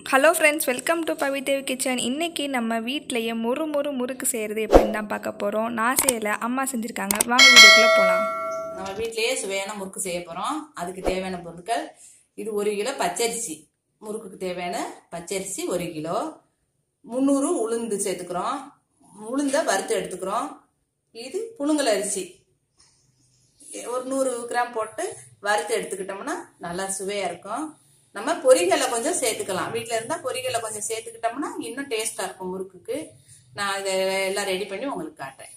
hello friends welcome to Pavidevi kitchen இன்றைக்கி நம்ம வீட்டிலையே மொறு மொறு முறுக்கு செய்கிறது எப்படின்னு தான் பார்க்க போகிறோம் நான் செய்யலை அம்மா செஞ்சுருக்காங்க வாங்க வீடியோக்குள்ளே போகலாம் நம்ம வீட்டிலேயே சுவையான முறுக்கு செய்ய போகிறோம் அதுக்கு தேவையான பொருட்கள் இது ஒரு கிலோ பச்சரிசி முறுக்குக்கு தேவையான பச்சரிசி ஒரு கிலோ முந்நூறு உளுந்து சேர்த்துக்கிறோம் உளுந்த வறுத்து எடுத்துக்கிறோம் இது புழுங்கல் அரிசி ஒரு நூறு கிராம் போட்டு வறுத்து எடுத்துக்கிட்டோம்னா நல்லா சுவையாக இருக்கும் நம்ம பொரிகளை கொஞ்சம் சேர்த்துக்கலாம் வீட்டில் இருந்தால் பொரிகளை கொஞ்சம் சேர்த்துக்கிட்டோம்னா இன்னும் டேஸ்ட்டாக இருக்கும் முறுக்குக்கு நான் இதை எல்லாம் ரெடி பண்ணி உங்களுக்கு காட்டுறேன்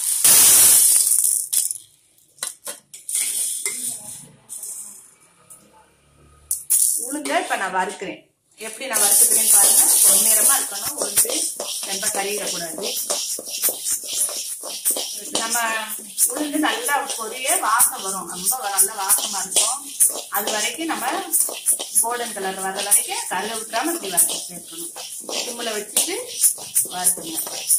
உளுந்த இப்போ நான் வறுக்கிறேன் எப்படி நான் வறுத்துக்கிறேன்னு பாருங்க பொன்னிறமா இருக்கணும் உளுந்து ரொம்ப கறியிடக்கூடாது நம்ம உளுந்து நல்லா பொரிய வாசம் வரும் ரொம்ப நல்ல வாசமா இருக்கும் அது வரைக்கும் நம்ம கோல்டன் கலர் வர வரைக்கும் கல்ல விட்டுறாம இப்படி வறுத்து இருக்கணும் சிம்மில் வச்சுட்டு வறுத்துங்க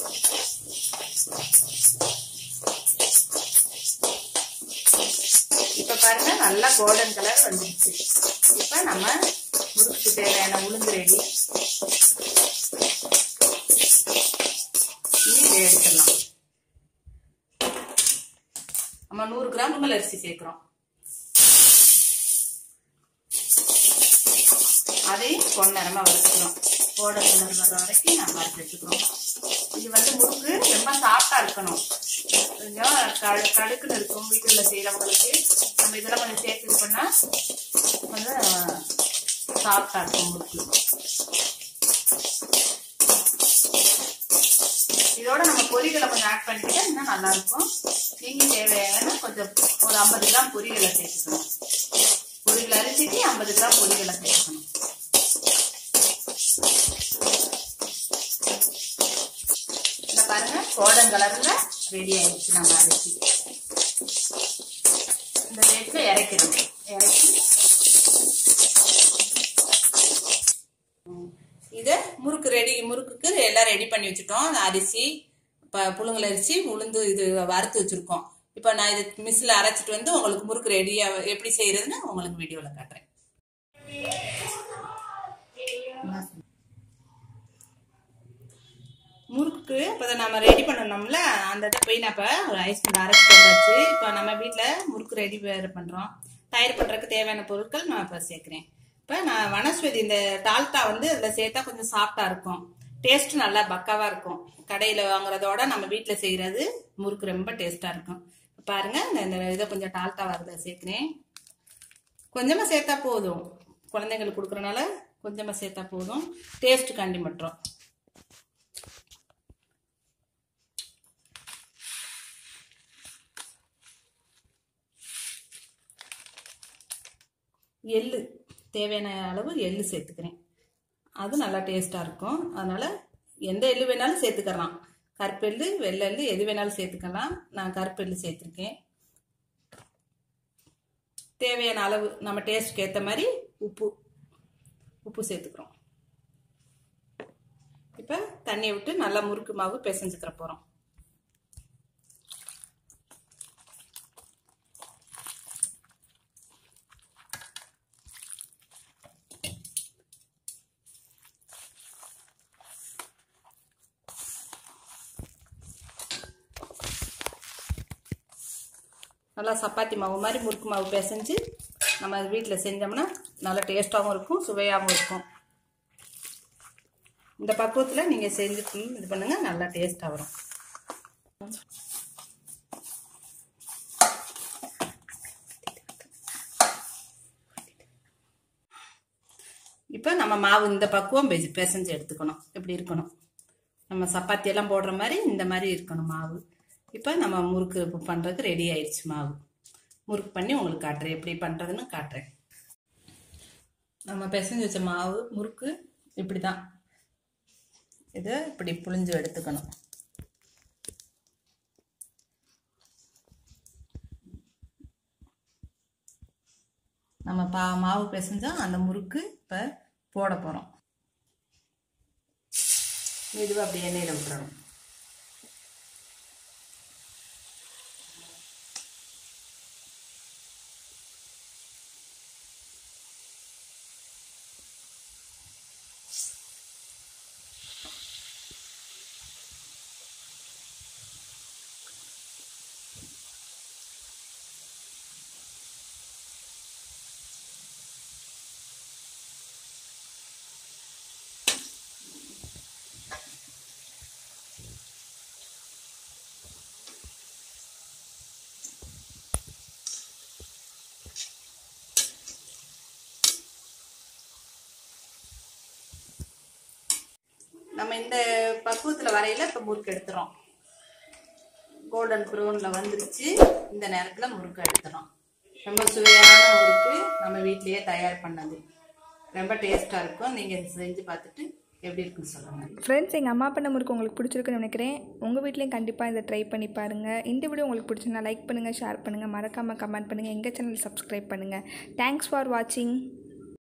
இப்ப பாருங்க நல்லா கோல்டன் கலர் வந்துருச்சு இப்ப நம்ம முறுக்கு தேவையான உளுந்து ரெடி இனி இதை எடுத்துடலாம் நம்ம நூறு கிராம் உங்கள் அரிசி சேர்க்கிறோம் அதையும் பொன்னரமா வறுத்துக்கிறோம் கோடல் கலர் வர வரைக்கும் நம்ம வறுத்து எடுத்துக்கிறோம் இது வந்து முறுக்கு ரொம்ப சாஃப்டா இருக்கணும் கொஞ்சம் கடு கடுக்குன்னு இருக்கும் வீட்டுல செய்யறவங்களுக்கு நம்ம இதெல்லாம் கொஞ்சம் சேர்த்து இது பண்ணா கொஞ்சம் சாஃப்டா இருக்கும் முறுக்கு இதோட நம்ம பொரிகளை கொஞ்சம் ஆட் பண்ணிக்கிட்டா இன்னும் நல்லா இருக்கும் நீங்க தேவையான கொஞ்சம் ஒரு ஐம்பது கிராம் பொரிகளை சேர்த்துக்கணும் பொரிகள் அரிசிக்கு ஐம்பது கிராம் பொரிகளை சேர்த்துக்கணும் இந்த பாருங்க கோல்டன் கலர்ல ரெடி ஆயிடுச்சு நம்ம அரிசி இந்த ரேட்ல இறக்கிடணும் இறக்கி இது முறுக்கு ரெடி முறுக்குக்கு எல்லாம் ரெடி பண்ணி வச்சுட்டோம் அரிசி இப்போ புழுங்கல் அரிசி உளுந்து இது வறுத்து வச்சிருக்கோம் இப்போ நான் இது மிஸ்ஸில் அரைச்சிட்டு வந்து உங்களுக்கு முறுக்கு ரெடியாக எப்படி செய்யறதுன்னு உங்களுக்கு வீடியோவில் காட்டுறேன் முறுக்கு இப்போ நம்ம ரெடி பண்ணணும்ல அந்த இதை போய் நான் இப்போ ஒரு ஐஸ் பண்ண அரைச்சிட்டு வந்தாச்சு இப்போ நம்ம வீட்டில் முறுக்கு ரெடி பண்ணுறோம் தயார் பண்ணுறதுக்கு தேவையான பொருட்கள் நான் இப்போ சேர்க்குறேன் இப்போ நான் வனஸ்வதி இந்த டால்டா வந்து அதில் சேர்த்தா கொஞ்சம் சாஃப்டாக இருக்கும் டேஸ்ட் நல்லா பக்காவாக இருக்கும் கடையில் வாங்குறதோட நம்ம வீட்டில் செய்கிறது முறுக்கு ரொம்ப டேஸ்ட்டாக இருக்கும் பாருங்க இந்த இதை கொஞ்சம் டால்டா வரதை சேர்க்குறேன் கொஞ்சமாக சேர்த்தா போதும் குழந்தைங்களுக்கு கொடுக்குறனால கொஞ்சமாக சேர்த்தா போதும் டேஸ்ட் காண்டி மட்டும் எள்ளு தேவையான அளவு எள்ளு சேர்த்துக்கிறேன் அது நல்லா டேஸ்ட்டாக இருக்கும் அதனால் எந்த எள்ளு வேணாலும் சேர்த்துக்கலாம் கருப்பெள்ளு வெள்ளெள்ளு எது வேணாலும் சேர்த்துக்கலாம் நான் கருப்பெள்ளு சேர்த்துருக்கேன் தேவையான அளவு நம்ம டேஸ்ட்டுக்கு ஏற்ற மாதிரி உப்பு உப்பு சேர்த்துக்கிறோம் இப்போ தண்ணியை விட்டு நல்லா முறுக்கு மாவு பிசைஞ்சுக்கிற போகிறோம் நல்லா சப்பாத்தி மாவு மாதிரி முறுக்கு மாவு பிசைஞ்சு நம்ம வீட்டில் செஞ்சோம்னா நல்லா டேஸ்ட்டாகவும் இருக்கும் சுவையாகவும் இருக்கும் இந்த பக்குவத்தில் நீங்கள் செஞ்சு இது பண்ணுங்கள் நல்லா டேஸ்ட்டாக வரும் இப்போ நம்ம மாவு இந்த பக்குவம் பிசைஞ்சு எடுத்துக்கணும் இப்படி இருக்கணும் நம்ம சப்பாத்தி எல்லாம் போடுற மாதிரி இந்த மாதிரி இருக்கணும் மாவு இப்போ நம்ம முறுக்கு பண்ணுறதுக்கு ரெடி ஆயிடுச்சு மாவு முறுக்கு பண்ணி உங்களுக்கு காட்டுறேன் எப்படி பண்ணுறதுன்னு காட்டுறேன் நம்ம பிசைஞ்சு வச்ச மாவு முறுக்கு இப்படி தான் இதை இப்படி புளிஞ்சு எடுத்துக்கணும் நம்ம பா மாவு பிசைஞ்சா அந்த முறுக்கு இப்போ போட போகிறோம் மெதுவாக அப்படி எண்ணெயில் விட்டுறணும் நம்ம இந்த பக்குவத்தில் வரையில இப்போ முறுக்கு எடுத்துறோம் கோல்டன் ப்ரௌனில் வந்துருச்சு இந்த நேரத்தில் முறுக்கு எடுத்துறோம் ரொம்ப சுவையான முறுக்கு நம்ம வீட்டிலேயே தயார் பண்ணது ரொம்ப டேஸ்ட்டாக இருக்கும் நீங்கள் இதை செஞ்சு பார்த்துட்டு எப்படி இருக்குன்னு சொல்லுங்கள் ஃப்ரெண்ட்ஸ் எங்கள் அம்மா பண்ண முறுக்கு உங்களுக்கு பிடிச்சிருக்குன்னு நினைக்கிறேன் உங்கள் வீட்லேயும் கண்டிப்பாக இதை ட்ரை பண்ணி பாருங்கள் இந்த வீடியோ உங்களுக்கு பிடிச்சிருந்தா லைக் பண்ணுங்கள் ஷேர் பண்ணுங்கள் மறக்காமல் கமெண்ட் பண்ணுங்கள் எங்கள் சேனல் சப்ஸ்கிரைப் பண்ணுங்கள் தேங்க்ஸ் ஃபார் வாட்சிங்